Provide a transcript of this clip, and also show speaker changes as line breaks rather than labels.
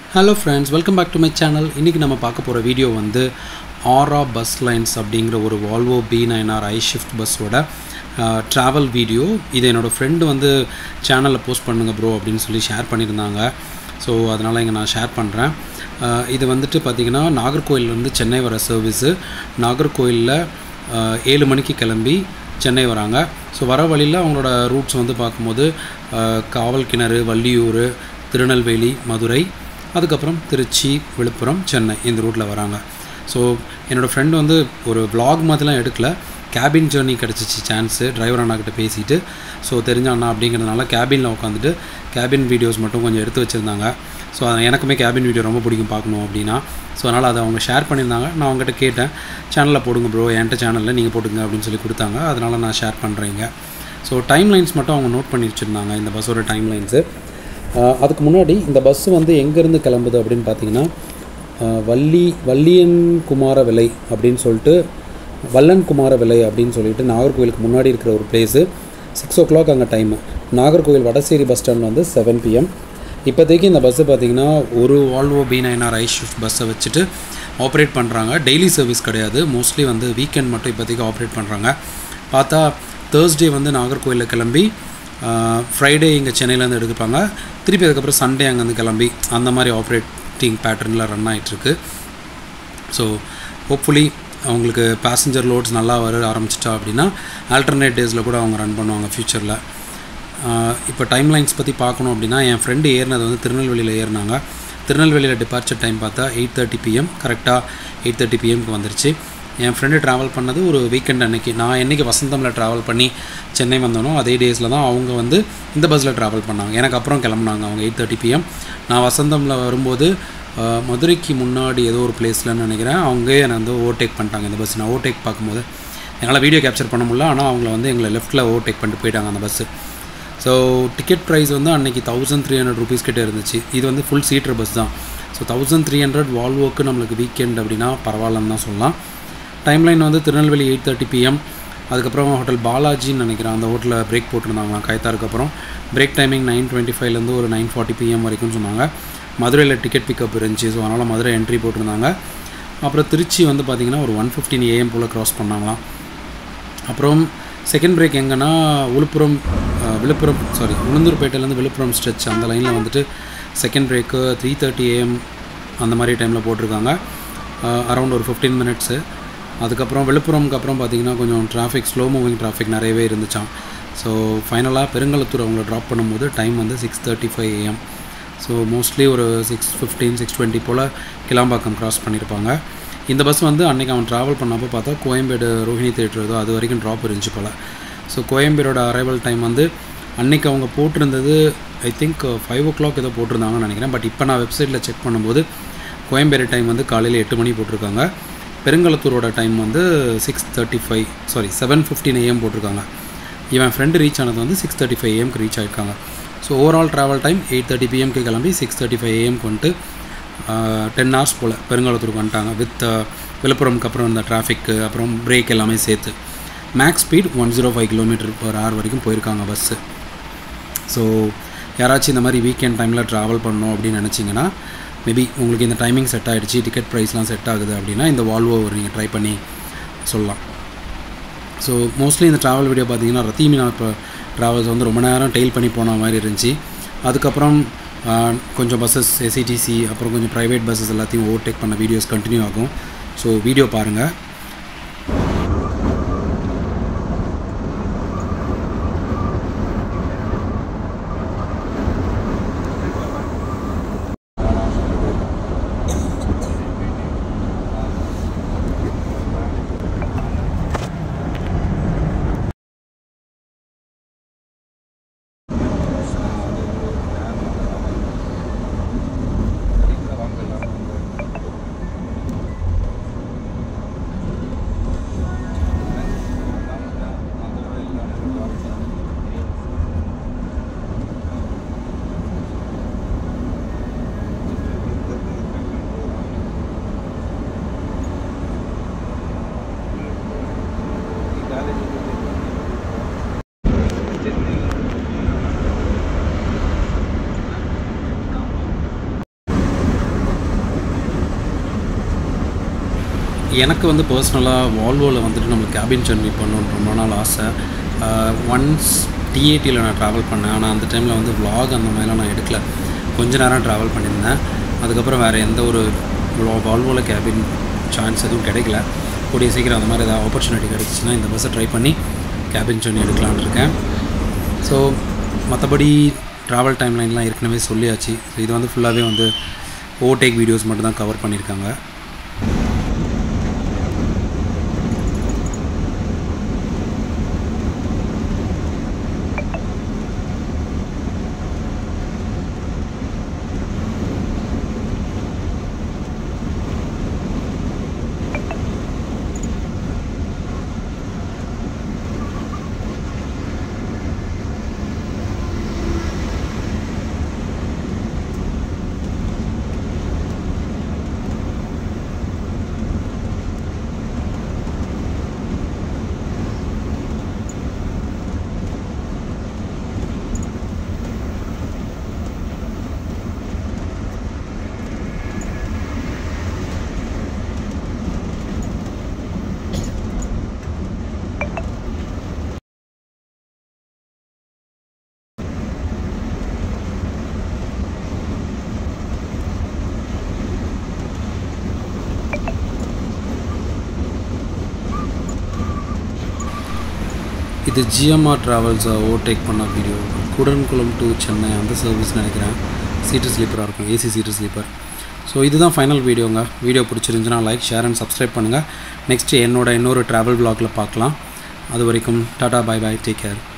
hello friends welcome back to my channel இன்றைக்கி நம்ம பார்க்க போகிற வீடியோ வந்து ஆரா பஸ் லைன்ஸ் அப்படிங்கிற ஒரு Volvo B nine R I shift பஸ்ஸோட ட்ராவல் வீடியோ இது என்னோடய ஃப்ரெண்டு வந்து சேனலில் போஸ்ட் பண்ணுங்க ப்ரோ அப்படின்னு சொல்லி ஷேர் பண்ணியிருந்தாங்க ஸோ அதனால் இங்கே நான் ஷேர் பண்ணுறேன் இது வந்துட்டு பார்த்திங்கன்னா நாகர்கோயிலேருந்து சென்னை வர சர்வீஸு நாகர்கோயிலில் ஏழு மணிக்கு கிளம்பி சென்னை வராங்க ஸோ வர வழியில் அவங்களோட ரூட்ஸ் வந்து பார்க்கும்போது காவல் கிணறு வள்ளியூர் திருநெல்வேலி மதுரை அதுக்கப்புறம் திருச்சி விழுப்புரம் சென்னை இந்த ரூட்டில் வராங்க ஸோ என்னோடய ஃப்ரெண்டு வந்து ஒரு vlog மாதிரிலாம் எடுக்கல கேபின் ஜேர்னி கிடச்சிச்சு சான்ஸு டிரைவர் அண்ணாக்கிட்ட பேசிட்டு ஸோ தெரிஞ்ச அண்ணா அப்படிங்கிறதுனால கேபினில் உட்காந்துட்டு கேபின் வீடியோஸ் மட்டும் கொஞ்சம் எடுத்து வச்சுருந்தாங்க ஸோ அது எனக்குமே கேபின் வீடியோ ரொம்ப பிடிக்கும் பார்க்கணும் அப்படின்னா ஸோ அதனால் அதை அவங்க ஷேர் பண்ணியிருந்தாங்க நான் அவங்ககிட்ட கேட்டேன் சேனலில் போடுங்க ப்ரோ என்கிட்ட சேனலில் நீங்கள் போட்டுங்க அப்படின்னு சொல்லி கொடுத்தாங்க அதனால் நான் ஷேர் பண்ணுறேங்க ஸோ டைம் லைன்ஸ் மட்டும் அவங்க நோட் பண்ணி வச்சுருந்தாங்க இந்த பஸ்ஸோட டைம் லைன்ஸு அதுக்கு முன்னாடி இந்த பஸ்ஸு வந்து எங்கேருந்து கிளம்புது அப்படின்னு பார்த்தீங்கன்னா ஆஹ் வள்ளி வள்ளியன் குமார விலை அப்படின்னு சொல்லிட்டு வல்லன் குமார விலை அப்படின்னு சொல்லிட்டு நாகர்கோவிலுக்கு முன்னாடி இருக்கிற ஒரு பிளேஸு சிக்ஸ் ஓ கிளாக் அங்கே time Nagercoil Vadasery bus stand வந்து செவன் பிஎம் இப்போதைக்கு இந்த பஸ்ஸு பார்த்தீங்கன்னா ஒரு Volvo B nine I shift பஸ்ஸை வச்சுட்டு ஆப்ரேட் பண்ணுறாங்க டெய்லி சர்வீஸ் கிடையாது மோஸ்ட்லி வந்து வீக்கெண்ட் மட்டும் இப்போதைக்கு ஆப்ரேட் பண்ணுறாங்க பார்த்தா தேர்ஸ்டே வந்து நாகர்கோயிலில் கிளம்பி ஃப்ரைடே இங்கே சென்னையிலேருந்து எடுப்பாங்க திருப்பி அதுக்கப்புறம் சண்டே அங்கேருந்து கிளம்பி அந்த மாதிரி ஆப்ரேட்டிங் பேட்டர்னில் ரன் ஆகிட்டுருக்கு ஸோ ஹோப்ஃபுல்லி அவங்களுக்கு பேசஞ்சர் லோட்ஸ் நல்லா வர ஆரம்பிச்சிட்டா அப்படின்னா ஆல்டர்னேட் டேஸில் கூட அவங்க ரன் பண்ணுவாங்க ஃப்யூச்சரில் இப்போ டைம் லைன்ஸ் பற்றி பார்க்கணும் அப்படின்னா என் ஃப்ரெண்டு ஏறினது வந்து திருநெல்வேலியில் ஏறினாங்க திருநெல்வேலியில் டிபார்ச்சர் டைம் பார்த்தா எயிட் தேர்ட்டி பிஎம் கரெக்டாக எயிட் தேர்ட்டி பிஎம்க்கு வந்துருச்சு என் ஃப்ரெண்டு ட்ராவல் பண்ணது ஒரு வீக்கெண்ட் அன்னைக்கு நான் என்றைக்கு வசந்தமில் ட்ராவல் பண்ணி சென்னை வந்தோனோ அதே டேஸில் தான் அவங்க வந்து இந்த பஸ்ஸில் ட்ராவல் பண்ணாங்க எனக்கு அப்புறம் கிளம்புனாங்க அவங்க எயிட் தேர்ட்டி பிஎம் நான் வசந்தமில் வரும்போது அஹ், மதுரைக்கு முன்னாடி ஏதோ ஒரு பிளேஸ்லன்னு நினைக்கிறேன் அவங்க என்னை வந்து ஓவர்டேக் பண்ணிட்டாங்க இந்த பஸ் நான் ஓவர்டேக் பார்க்கும்போது என்னால் வீடியோ கேப்சர் பண்ண முடியல ஆனால் அவங்கள வந்து எங்களை லெஃப்ட்டில் ஓவர்டேக் பண்ணிட்டு போயிட்டாங்க அந்த பஸ்ஸு ஸோ டிக்கெட் ப்ரைஸ் வந்து அன்றைக்கி தௌசண்ட் த்ரீ ஹண்ட்ரட் ருபீஸ் கிட்டே இருந்துச்சு இது வந்து ஃபுல் சீட்டர் பஸ் தான் ஸோ தௌசண்ட் த்ரீ ஹண்ட்ரட் வால்வோக்கு நம்மளுக்கு வீக்கெண்ட் அப்படின்னா பரவாயில்லன்னு தான் சொல்லலாம் டைம்லைன் வந்து திருநெல்வேலி எயிட் தேர்ட்டி பிஎம் அதுக்கப்புறம் ஹோட்டல் பாலாஜின்னு நினைக்கிறேன் அந்த ஹோட்டலில் பிரேக் போட்டிருந்தாங்களாம் கைத்தாருக்கு அப்புறம் பிரேக் டைமிங் நைன் டுவெண்ட்டி ஃபைவ்லேருந்து ஒரு நைன் ஃபார்ட்டி பிஎம் வரைக்கும் சொன்னாங்க மதுரையில் டிக்கெட் பிக்கப் இருந்துச்சு ஸோ அதனால் மதுரை என்ட்ரி போட்டிருந்தாங்க அப்புறம் திருச்சி வந்து பார்த்திங்கன்னா ஒரு ஒன் ஃபிஃப்டின் ஏஎம் போல் க்ராஸ் பண்ணாங்களாம் அப்புறம் செகண்ட் பிரேக் எங்கன்னா விழுப்புரம் அஹ், விழுப்புரம் சாரி உளுந்தூர்பேட்டையிலேருந்து விழுப்புரம் ஸ்ட்ரெச் அந்த லைனில் வந்துட்டு second break three thirty AM அந்த மாதிரி டைமில் போட்டிருக்காங்க அரௌண்ட் ஒரு ஃபிஃப்டீன் மினிட்ஸு அதுக்கப்புறம் விழுப்புரம்க்கு அப்புறம் பார்த்தீங்கன்னா கொஞ்சம் டிராஃபிக் ஸ்லோ மூவிங் டிராஃபிக் நிறையவே இருந்துச்சாம் ஸோ ஃபைனலாக பெருங்கலத்தூர் அவங்கள ட்ராப் பண்ணும்போது டைம் வந்து six thirty five AM so mostly ஒரு சிக்ஸ் ஃபிஃப்டீன் சிக்ஸ் டுவெண்ட்டி போல் கிளாம்பாக்கம் கிராஸ் பண்ணியிருப்பாங்க இந்த பஸ் வந்து அன்றைக்கி அவன் ட்ராவல் பண்ணப்போ பார்த்தா கோயம்பேடு ரோஹிணி தேட்டர் ஏதோ அது வரைக்கும் ட்ராப் இருந்துச்சு போல் ஸோ கோயம்பேடோட அரைவல் டைம் வந்து அன்றைக்கி அவங்க போட்டிருந்தது I think five o'clock ஏதோ போட்டிருந்தாங்கன்னு நினைக்கிறேன் பட் இப்போ நான் வெப்சைட்டில் செக் பண்ணும்போது கோயம்பேடு டைம் வந்து காலையில் எட்டு மணி போட்டிருக்காங்க பெருங்கலத்தூரோட டைம் வந்து six thirty five sorry seven fifteen AM போட்டிருக்காங்க இவன் ஃப்ரெண்டு ரீச் ஆனது வந்து சிக்ஸ் தேர்ட்டி ஃபைவ் ஏஎம்க்கு ரீச் ஆகிருக்காங்க so overall travel time eight thirty பிஎம்க்கு கிளம்பி சிக்ஸ் தேர்ட்டி ஃபைவ் ஏஎம்க்கு வந்துட்டு டென் ஹவர்ஸ் போல் பெருங்காலத்தூருக்கு வந்துட்டாங்க வித் விழுப்புரம்க்கு அப்புறம் இந்த டிராஃபிக்கு அப்புறம் பிரேக் எல்லாமே சேர்த்து max speed one zero five kilometre per hour வரைக்கும் போயிருக்காங்க பஸ்ஸு ஸோ யாராச்சும் இந்த மாதிரி வீக்கெண்ட் டைமில் ட்ராவல் பண்ணணும் அப்படின்னு நினச்சிங்கன்னா மேபி உங்களுக்கு இந்த டைமிங் செட் ஆகிடுச்சு டிக்கெட் ப்ரைஸ்லாம் செட் ஆகுது அப்படின்னா இந்த வால்வோ நீங்கள் ட்ரை பண்ணி சொல்லலாம் ஸோ மோஸ்ட்லி இந்த ட்ராவல் வீடியோ பார்த்தீங்கன்னா ரத்தீமினா இப்போ ட்ராவல்ஸ் வந்து ரொம்ப நேரம் டெய்ல் பண்ணி போன மாதிரி இருந்துச்சு அதுக்கப்புறம் ஆஹ், கொஞ்சம் பஸ்ஸஸ் எஸ்சிடிசி அப்புறம் கொஞ்சம் ப்ரைவேட் பஸ்ஸஸ் எல்லாத்தையும் ஓவர்டேக் பண்ண வீடியோஸ் கண்டினியூ ஆகும் ஸோ வீடியோ பாருங்கள் எனக்கு வந்து பர்சனலாக வால்வோவில் வந்துட்டு நம்மளுக்கு கேபின் ஜர்னி பண்ணணுன்னு ரொம்ப நாள் ஆசை ஒன்ஸ் டிஏடியில் நான் ட்ராவல் பண்ணேன் ஆனால் அந்த டைமில் வந்து vlog அந்த மாதிரிலாம் நான் எடுக்கல கொஞ்ச நேரம் ட்ராவல் பண்ணியிருந்தேன் அதுக்கப்புறம் வேறு எந்த ஒரு வால்வோவில் கேபின் சான்ஸ் எதுவும் கிடைக்கல கூடிய சீக்கிரம் அந்த மாதிரி ஏதாவது ஆப்பர்ச்சுனிட்டி கிடைச்சிச்சின்னா இந்த பஸ்ஸை ட்ரை பண்ணி கேபின் ஜர்னி எடுக்கலான்னு இருக்கேன் ஸோ மற்றபடி ட்ராவல் டைம்லைன்லாம் ஏற்கனவே சொல்லியாச்சு ஸோ இது வந்து ஃபுல்லாகவே வந்து ஓவர்டேக் வீடியோஸ் மட்டும் தான் கவர் பண்ணியிருக்காங்க இது ஜிஎம்ஆர் ட்ராவல்ஸை ஓவர்டேக் பண்ண வீடியோ குடன்குளம் டு சென்னை அந்த சர்வீஸ் நினைக்கிறேன் சீட்டு ஸ்லீப்பராக இருக்கும் ஏசி சீட்டு ஸ்லீப்பர் ஸோ இதுதான் ஃபைனல் வீடியோங்க வீடியோ பிடிச்சிருந்துச்சுன்னா லைக் ஷேர் அண்ட் சப்ஸ்கிரைப் பண்ணுங்கள் நெக்ஸ்ட்டு என்னோட இன்னொரு ட்ராவல் vlogல பார்க்கலாம் அது வரைக்கும் tata bye bye take care